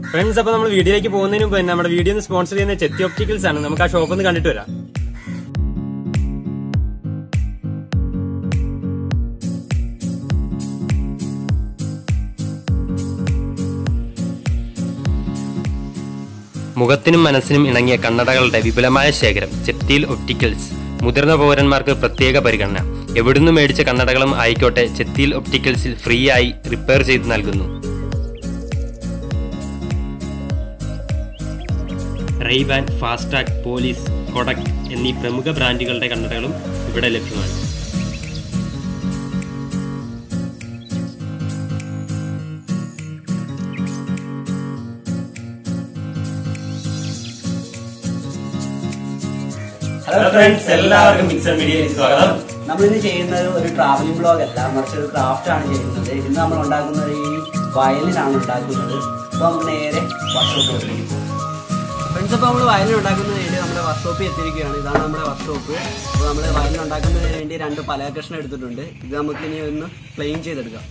friends അപ്പൊ നമ്മൾ വീഡിയോയിലേക്ക് പോകുന്നതിന് മുമ്പ് തന്നെ നമ്മുടെ വീഡിയോ സ്പോൺസർ ചെയ്യുന്ന ചെത്തി ഒപ്റ്റിക്കൽസ് ആണ് നമുക്ക് ആ ഷോപ്പ് ഒന്ന് കണ്ടിട്ട് വരാം മുഖത്തിനും മനസ്സിനും ഇണങ്ങിയ കണ്ണടകളുടെ വിപുലമായ ശേഖരം ചെത്തിയിൽ ഒപ്റ്റിക്കൽസ് മുതിർന്ന പൗരന്മാർക്ക് പ്രത്യേക പരിഗണന എവിടുന്ന് മേടിച്ച കണ്ണടകളും ആയിക്കോട്ടെ ചെത്തിയിൽ ഒപ്റ്റിക്കൽസിൽ ഫ്രീ ആയി റിപ്പയർ ചെയ്ത് നൽകുന്നു റെയ്ബാൻ ഫാസ്റ്റാഗ് പോലീസ് കൊടക് എന്നീ പ്രമുഖ ബ്രാൻഡുകളുടെ കണ്ണടകളും ഇവിടെ ലഭ്യമാണ് ഹലോ ഫ്രണ്ട്സ് എല്ലാവർക്കും മിക്സഡ് മീഡിയയിലേക്ക് സ്വാഗതം നമ്മൾ ഇന്ന് ചെയ്യുന്നത് ഒരു ട്രാവലിംഗ് ബ്ലോഗ് അല്ല മറിച്ച് ഒരു ക്രാഫ്റ്റ് ആണ് ചെയ്യുന്നത് ഇന്ന് നമ്മൾ ഉണ്ടാക്കുന്നത് ഈ വയലിനാണ് ഉണ്ടാക്കുന്നത് അപ്പൊ നമുക്ക് നേരെ വർക്ക്ഷോപ്പിലേക്ക് പോകും ഫ്രണ്ട്സ് അപ്പോൾ നമ്മൾ വയലിൻ ഉണ്ടാക്കുന്നതിന് വേണ്ടി നമ്മുടെ വർക്ക്ഷോപ്പിൽ എത്തിയിരിക്കുകയാണ് ഇതാണ് നമ്മുടെ വർക്ക്ഷോപ്പ് അപ്പോൾ നമ്മൾ വയലിൻ ഉണ്ടാക്കുന്നതിന് വേണ്ടി രണ്ട് പല കഷ്ണം എടുത്തിട്ടുണ്ട് ഇത് നമുക്ക് ഇനി ഒന്ന് പ്ലെയിൻ ചെയ്തെടുക്കാം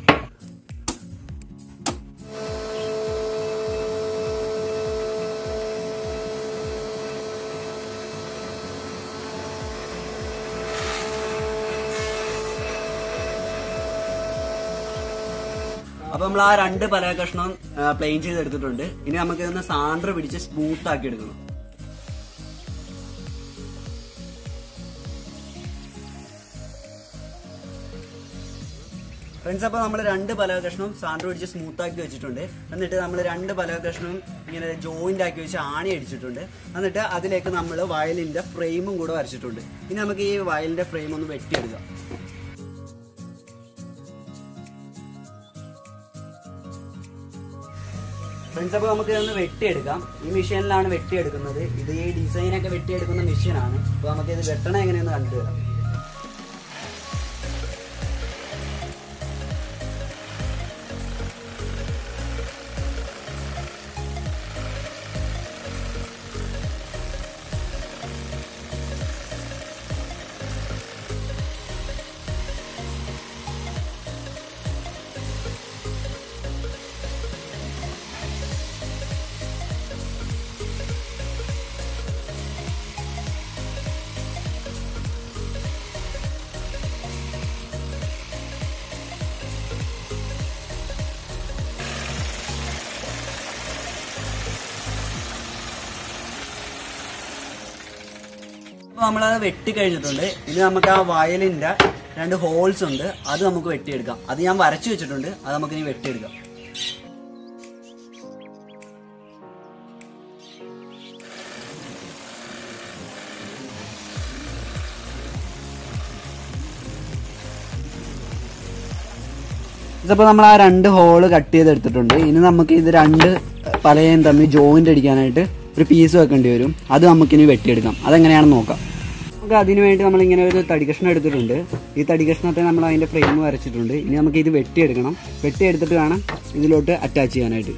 അപ്പൊ നമ്മൾ ആ രണ്ട് പല കഷ്ണം പ്ലെയിൻ ചെയ്തെടുത്തിട്ടുണ്ട് ഇനി നമുക്ക് ഇതൊന്ന് സാൻഡർ പിടിച്ച് സ്മൂത്ത് ആക്കി എടുക്കണം ഫ്രണ്ട്സ് അപ്പോൾ നമ്മൾ രണ്ട് പല കഷ്ണവും സാൻഡർ പിടിച്ച് സ്മൂത്ത് ആക്കി വെച്ചിട്ടുണ്ട് എന്നിട്ട് നമ്മൾ രണ്ട് പല കഷ്ണവും ഇങ്ങനെ ജോയിന്റ് ആക്കി വെച്ച് ആണി അടിച്ചിട്ടുണ്ട് എന്നിട്ട് അതിലേക്ക് നമ്മൾ വയലിന്റെ ഫ്രെയിമും കൂടെ വരച്ചിട്ടുണ്ട് ഇനി നമുക്ക് ഈ വയലിന്റെ ഫ്രെയിം ഒന്ന് വെട്ടിയെടുക്കാം ഫ്രണ്ട്സ് അപ്പോൾ നമുക്ക് ഇതൊന്ന് വെട്ടിയെടുക്കാം ഈ മെഷീനിലാണ് വെട്ടിയെടുക്കുന്നത് ഇത് ഈ ഡിസൈനൊക്കെ വെട്ടിയെടുക്കുന്ന മെഷീനാണ് അപ്പോൾ നമുക്ക് ഇത് വെട്ടണം എങ്ങനെയെന്ന് കണ്ടുവരാം അപ്പോൾ നമ്മളത് വെട്ടി കഴിഞ്ഞിട്ടുണ്ട് ഇനി നമുക്ക് ആ വയലിന്റെ രണ്ട് ഹോൾസ് ഉണ്ട് അത് നമുക്ക് വെട്ടിയെടുക്കാം അത് ഞാൻ വരച്ചു വെച്ചിട്ടുണ്ട് അത് നമുക്ക് ഇനി വെട്ടിയെടുക്കാം ഇതിപ്പോൾ നമ്മൾ ആ രണ്ട് ഹോള് കട്ട് ചെയ്തെടുത്തിട്ടുണ്ട് ഇനി നമുക്ക് ഇത് രണ്ട് പലയും തമ്മിൽ ജോയിന്റ് അടിക്കാനായിട്ട് ഒരു പീസ് വെക്കേണ്ടി വരും അത് നമുക്കിനി വെട്ടിയെടുക്കാം അതെങ്ങനെയാണെന്ന് നോക്കാം നമുക്ക് അതിന് വേണ്ടി നമ്മൾ ഇങ്ങനെ ഒരു തടി കഷ്ണം എടുത്തിട്ടുണ്ട് ഈ തടി കഷ്ണത്തെ നമ്മൾ അതിന്റെ ഫ്രെയിം വരച്ചിട്ടുണ്ട് ഇനി നമുക്ക് ഇത് വെട്ടിയെടുക്കണം വെട്ടിയെടുത്തിട്ട് വേണം ഇതിലോട്ട് അറ്റാച്ച് ചെയ്യാനായിട്ട്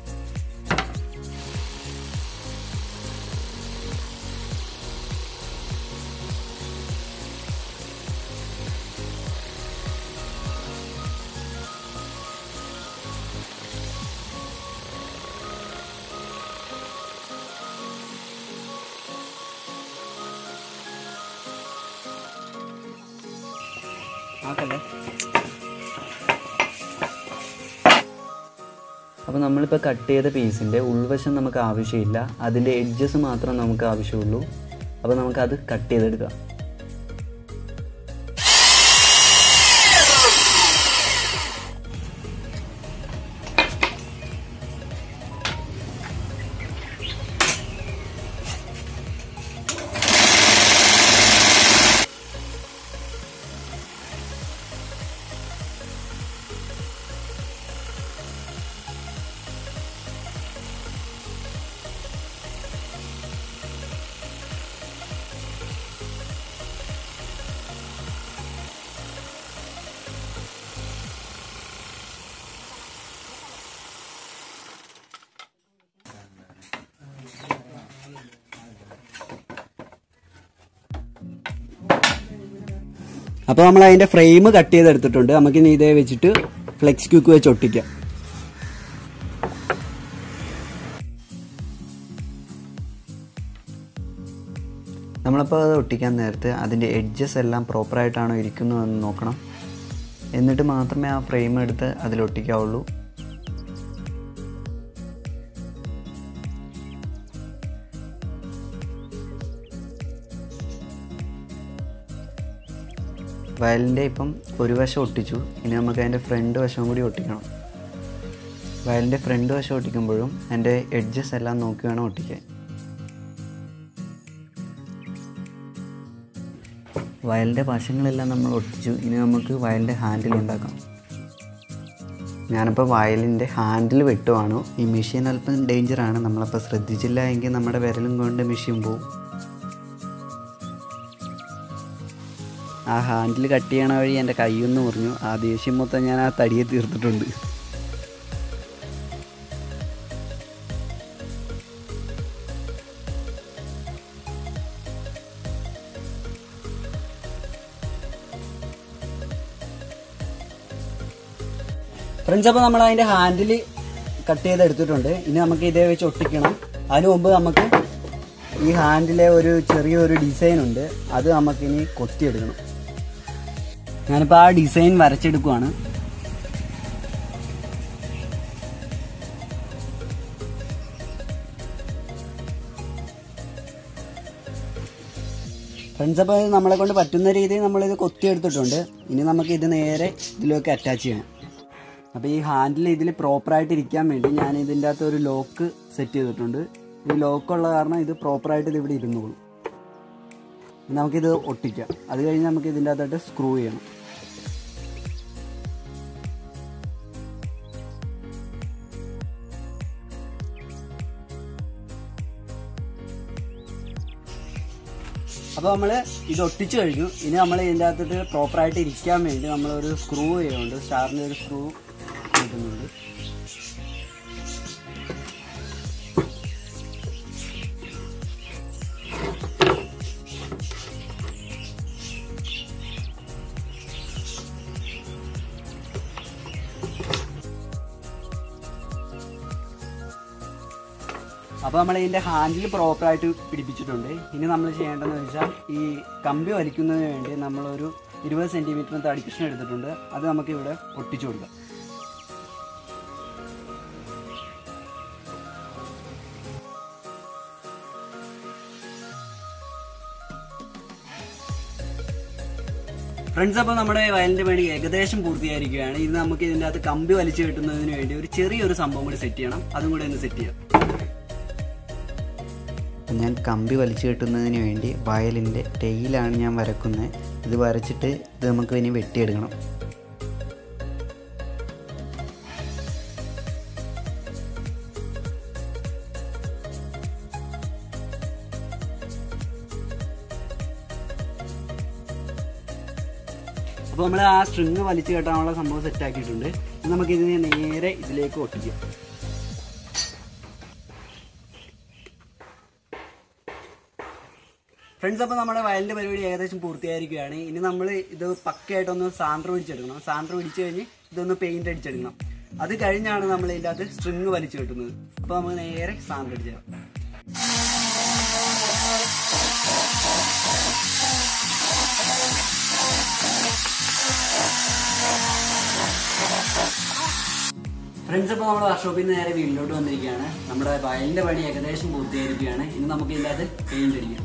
ആക്കല്ലേ അപ്പോൾ നമ്മളിപ്പോൾ കട്ട് ചെയ്ത പീസിൻ്റെ ഉൾവശം നമുക്ക് ആവശ്യമില്ല അതിൻ്റെ എഡ്ജസ് മാത്രം നമുക്ക് ആവശ്യമുള്ളൂ അപ്പോൾ നമുക്കത് കട്ട് ചെയ്തെടുക്കാം അപ്പോൾ നമ്മൾ അതിന്റെ ഫ്രെയിം കട്ട് ചെയ്തെടുത്തിട്ടുണ്ട് നമുക്ക് ഇനി ഇതേ വെച്ചിട്ട് ഫ്ലെക്സ് ക്യൂക്ക് വെച്ച് ഒട്ടിക്കാം നമ്മളിപ്പോൾ അത് ഒട്ടിക്കാൻ നേരത്ത് അതിൻ്റെ എഡ്ജസ് എല്ലാം പ്രോപ്പറായിട്ടാണോ ഇരിക്കുന്നതെന്ന് നോക്കണം എന്നിട്ട് മാത്രമേ ആ ഫ്രെയിം എടുത്ത് അതിൽ ഒട്ടിക്കാവുള്ളൂ വയലിൻ്റെ ഇപ്പം ഒരു വശം ഒട്ടിച്ചു ഇനി നമുക്ക് അതിൻ്റെ ഫ്രണ്ട് വശവും കൂടി ഒട്ടിക്കണം വയലിൻ്റെ ഫ്രണ്ട് വശം ഒട്ടിക്കുമ്പോഴും അതിൻ്റെ എഡ്ജസ് എല്ലാം നോക്കി വേണം ഒട്ടിക്കാൻ വയലിൻ്റെ വശങ്ങളെല്ലാം നമ്മൾ ഒട്ടിച്ചു ഇനി നമുക്ക് വയലിൻ്റെ ഹാൻഡിൽ ഉണ്ടാക്കാം ഞാനിപ്പോൾ വയലിൻ്റെ ഹാൻഡിൽ വെട്ടുവാണ് ഈ മെഷീൻ അല്പം ഡേഞ്ചറാണ് നമ്മളപ്പോൾ ശ്രദ്ധിച്ചില്ല എങ്കിൽ നമ്മുടെ വിരലും കൊണ്ട് മെഷീൻ പോവും ആ ഹാൻഡിൽ കട്ട് ചെയ്യണ വഴി എൻ്റെ കൈയൊന്ന് മുറിഞ്ഞു ആ ദേഷ്യം മൊത്തം ഞാൻ ആ തടിയെ തീർത്തിട്ടുണ്ട് ഫ്രണ്ട്സ് അപ്പോൾ നമ്മൾ അതിൻ്റെ ഹാൻഡിൽ കട്ട് ചെയ്ത് എടുത്തിട്ടുണ്ട് ഇനി നമുക്ക് ഇതേ വെച്ച് ഒട്ടിക്കണം അതിനു മുമ്പ് നമുക്ക് ഈ ഹാൻഡിലെ ഒരു ചെറിയൊരു ഡിസൈൻ ഉണ്ട് അത് നമുക്കിനി കൊത്തിയെടുക്കണം ഞാനിപ്പോൾ ആ ഡിസൈൻ വരച്ചെടുക്കുവാണ് ഫ്രണ്ട്സ് അപ്പോൾ നമ്മളെ കൊണ്ട് പറ്റുന്ന രീതിയിൽ നമ്മളിത് കൊത്തിയെടുത്തിട്ടുണ്ട് ഇനി നമുക്ക് ഇത് നേരെ ഇതിലേക്ക് അറ്റാച്ച് ചെയ്യണം അപ്പോൾ ഈ ഹാൻഡിൽ ഇതിൽ പ്രോപ്പറായിട്ട് ഇരിക്കാൻ വേണ്ടി ഞാൻ ഇതിൻ്റെ അകത്ത് ഒരു ലോക്ക് സെറ്റ് ചെയ്തിട്ടുണ്ട് ഈ ലോക്കുള്ള കാരണം ഇത് പ്രോപ്പറായിട്ട് ഇത് ഇവിടെ ഇരുന്നോളും ഇനി നമുക്കിത് ഒട്ടിക്കാം അത് കഴിഞ്ഞ് നമുക്ക് ഇതിൻ്റെ അകത്തോട്ട് സ്ക്രൂ ചെയ്യണം അപ്പോൾ നമ്മൾ ഇത് ഒട്ടിച്ചു കഴിഞ്ഞു ഇനി നമ്മൾ ഇതിൻ്റെ അകത്തിട്ട് പ്രോപ്പറായിട്ട് ഇരിക്കാൻ വേണ്ടി നമ്മളൊരു സ്ക്രൂ ചെയ്യുന്നുണ്ട് സ്റ്റാറിൻ്റെ ഒരു സ്ക്രൂ കിട്ടുന്നുണ്ട് അപ്പോൾ നമ്മൾ ഇതിൻ്റെ ഹാൻഡിൽ പ്രോപ്പറായിട്ട് പിടിപ്പിച്ചിട്ടുണ്ട് ഇനി നമ്മൾ ചെയ്യേണ്ടതെന്ന് വെച്ചാൽ ഈ കമ്പി വലിക്കുന്നതിന് വേണ്ടി നമ്മളൊരു ഇരുപത് സെൻറ്റിമീറ്റർ തടിക്കഷ്ണം എടുത്തിട്ടുണ്ട് അത് നമുക്ക് ഇവിടെ ഒട്ടിച്ചു കൊടുക്കാം ഫ്രണ്ട്സ് അപ്പോൾ നമ്മുടെ വയലിൻ്റെ പണി ഏകദേശം പൂർത്തിയായിരിക്കുകയാണ് ഇത് നമുക്ക് ഇതിൻ്റെ അകത്ത് കമ്പി വലിച്ചു കിട്ടുന്നതിന് വേണ്ടി ഒരു ചെറിയൊരു സംഭവം കൂടി സെറ്റ് ചെയ്യണം അതും കൂടി ഒന്ന് സെറ്റ് ചെയ്യാം ഞാൻ കമ്പി വലിച്ചു കെട്ടുന്നതിന് വേണ്ടി വയലിൻ്റെ ടെയിലാണ് ഞാൻ വരക്കുന്നത് ഇത് വരച്ചിട്ട് ഇത് നമുക്ക് ഇനി വെട്ടിയെടുക്കണം അപ്പോൾ നമ്മൾ ആ സ്ട്രിങ് വലിച്ചു കെട്ടാനുള്ള സംഭവം സെറ്റ് ആക്കിയിട്ടുണ്ട് ഇനി നമുക്ക് ഇതിനെ നേരെ ഇതിലേക്ക് ഒട്ടിക്കാം ഫ്രണ്ട്സ് അപ്പോൾ നമ്മുടെ വയലിൻ്റെ പരിപാടി ഏകദേശം പൂർത്തിയായിരിക്കുകയാണ് ഇനി നമ്മൾ ഇത് പക്കയായിട്ടൊന്ന് സാൻഡർ പിടിച്ചെടുക്കണം സാൻഡർ പിടിച്ചു കഴിഞ്ഞ് ഇതൊന്ന് പെയിന്റ് അടിച്ചെടുക്കണം അത് കഴിഞ്ഞാണ് നമ്മൾ ഇതിൻ്റെ അകത്ത് സ്ട്രിങ് വലിച്ചു കെട്ടുന്നത് അപ്പോൾ നമുക്ക് നേരെ സാൻഡർ അടിച്ചു തരാം ഫ്രണ്ട്സ് ഇപ്പോൾ നമ്മുടെ വർക്ക്ഷോപ്പിൽ നിന്ന് നേരെ വീട്ടിലോട്ട് വന്നിരിക്കുകയാണ് നമ്മുടെ വയലിൻ്റെ പണി ഏകദേശം പൂർത്തിയായിരിക്കുകയാണ് ഇനി നമുക്ക് ഇതിൻ്റെ അകത്ത് പെയിന്റ് അടിക്കാം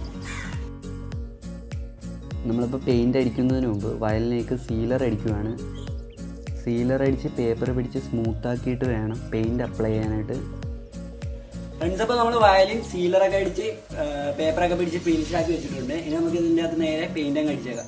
നമ്മളിപ്പോൾ പെയിന്റ് അടിക്കുന്നതിന് മുമ്പ് വയലിലേക്ക് സീലർ അടിക്കുകയാണ് സീലർ അടിച്ച് പേപ്പർ പിടിച്ച് സ്മൂത്ത് ആക്കിയിട്ട് വേണം പെയിന്റ് അപ്ലൈ ചെയ്യാനായിട്ട് ഫ്രണ്ട്സ് അപ്പോൾ നമ്മൾ വയലിൻ സീലറൊക്കെ അടിച്ച് പേപ്പറൊക്കെ പിടിച്ച് ഫിനിഷ് ആക്കി വെച്ചിട്ടുണ്ട് ഇനി നമുക്ക് ഇതിൻ്റെ അകത്ത് നേരെ പെയിന്റ് അങ്ങ് അടിച്ചേക്കാം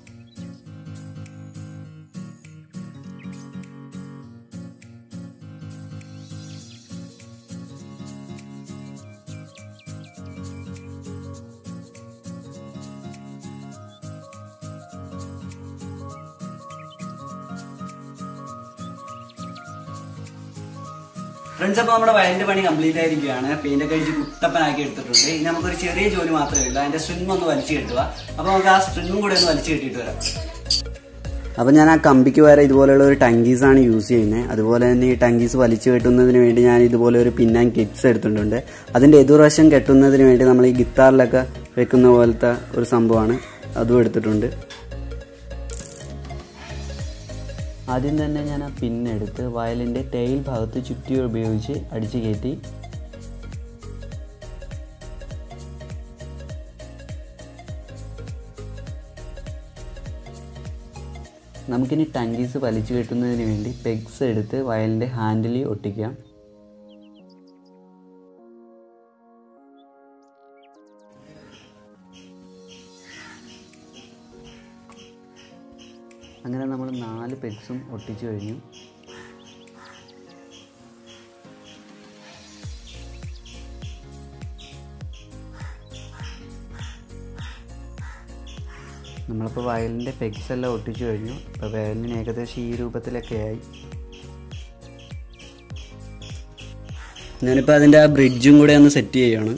ഫ്രണ്ട്സ് അപ്പോൾ നമ്മുടെ വയലിന്റെ പണി കംപ്ലീറ്റ് ആയിരിക്കുകയാണ് പെയിന്റ് ഒക്കെ അടിച്ച് കുട്ടപ്പനാക്കി എടുത്തിട്ടുണ്ട് ഇനി നമുക്കൊരു ചെറിയ ജോലി മാത്രമേ ഉള്ളൂ അതിന്റെ സ്ട്രിങ് ഒന്ന് വലിച്ചു കെട്ടുക അപ്പോൾ നമുക്ക് ആ സ്ട്രിങ്ങും കൂടെ ഒന്ന് വലിച്ചു കെട്ടിയിട്ട് വരാം അപ്പോൾ ഞാൻ ആ കമ്പിക്ക് വരെ ഇതുപോലെയുള്ള ഒരു ടങ്കീസാണ് യൂസ് ചെയ്യുന്നത് അതുപോലെ തന്നെ ഈ ടങ്കീസ് വലിച്ചു കെട്ടുന്നതിന് വേണ്ടി ഞാൻ ഇതുപോലെ ഒരു പിൻ ആൻഡ് കിറ്റ്സ് എടുത്തിട്ടുണ്ട് അതിൻ്റെ എതിർവശം കെട്ടുന്നതിന് വേണ്ടി നമ്മൾ ഈ ഗിത്താറിലൊക്കെ വെക്കുന്ന പോലത്തെ ഒരു സംഭവമാണ് അതും എടുത്തിട്ടുണ്ട് ആദ്യം തന്നെ ഞാൻ ആ പിന്നെടുത്ത് വയലിൻ്റെ ടെയിൽ ഭാഗത്ത് ചുറ്റി ഉപയോഗിച്ച് അടിച്ചു കയറ്റി നമുക്കിനി ടങ്കീസ് വലിച്ചു കെട്ടുന്നതിന് വേണ്ടി പെഗ്സ് എടുത്ത് വയലിൻ്റെ ഹാൻഡിൽ ഒട്ടിക്കാം അങ്ങനെ നമ്മൾ നാല് പെഗ്സും ഒട്ടിച്ചു കഴിഞ്ഞു നമ്മളിപ്പോൾ വയലിൻ്റെ പെഗ്സ് എല്ലാം ഒട്ടിച്ചു കഴിഞ്ഞു ഇപ്പോൾ വയലിന് ഏകദേശം ഈ രൂപത്തിലൊക്കെ ആയി ഞാനിപ്പോൾ അതിൻ്റെ ആ ബ്രിഡ്ജും കൂടെ ഒന്ന് സെറ്റ് ചെയ്യാണ്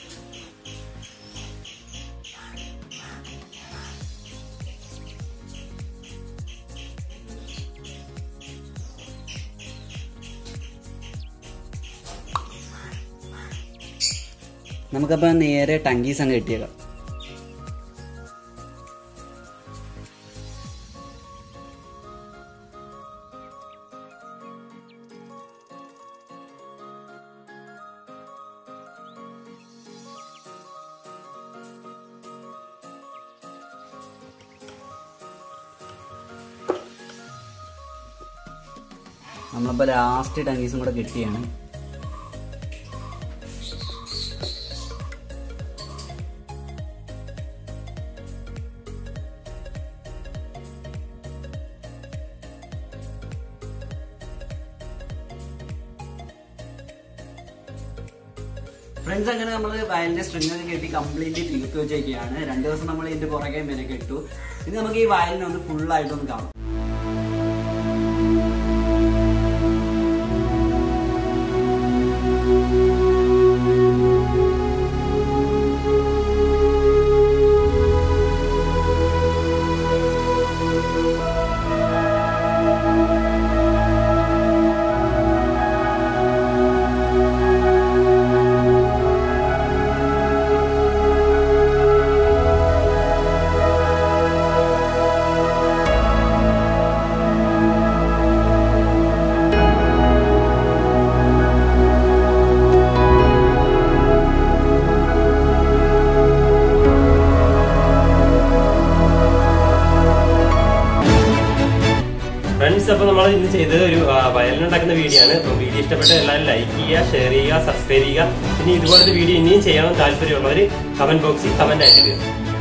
നമുക്കപ്പോൾ നേരെ ടങ്കീസ് അങ്ങ് കെട്ടിയേക്കാം നമ്മളിപ്പോൾ ലാസ്റ്റ് ടങ്കീസും കൂടെ കെട്ടിയാണ് ഫ്രണ്ട്സ് അങ്ങനെ നമ്മൾ വയലിന്റെ സ്ട്രിങ് ഒക്കെ കെട്ടി കംപ്ലീറ്റ്ലി തീർത്ത് വെച്ചേക്കാണ് രണ്ടു ദിവസം നമ്മൾ ഇതിന്റെ പുറകെ മെനക്കെട്ടു ഇനി നമുക്ക് ഈ വയലിനെ ഒന്ന് ഫുൾ ആയിട്ടൊന്ന് കാണാം ഫ്രണ്ട്സ് അപ്പോൾ നമ്മൾ ഇന്ന് ചെയ്തത് ഒരു ആ, വയലിനുണ്ടാക്കുന്ന വീഡിയോ ആണ് അപ്പോൾ വീഡിയോ ഇഷ്ടപ്പെട്ട എല്ലാവരും ലൈക്ക് ചെയ്യുക ഷെയർ ചെയ്യുക സബ്സ്ക്രൈബ് ചെയ്യുക ഇനി ഇതുപോലത്തെ വീഡിയോ ഇനിയും ചെയ്യണം താല്പര്യമുള്ളവർ കമന്റ് ബോക്സിൽ കമന്റ് ആയിട്ട്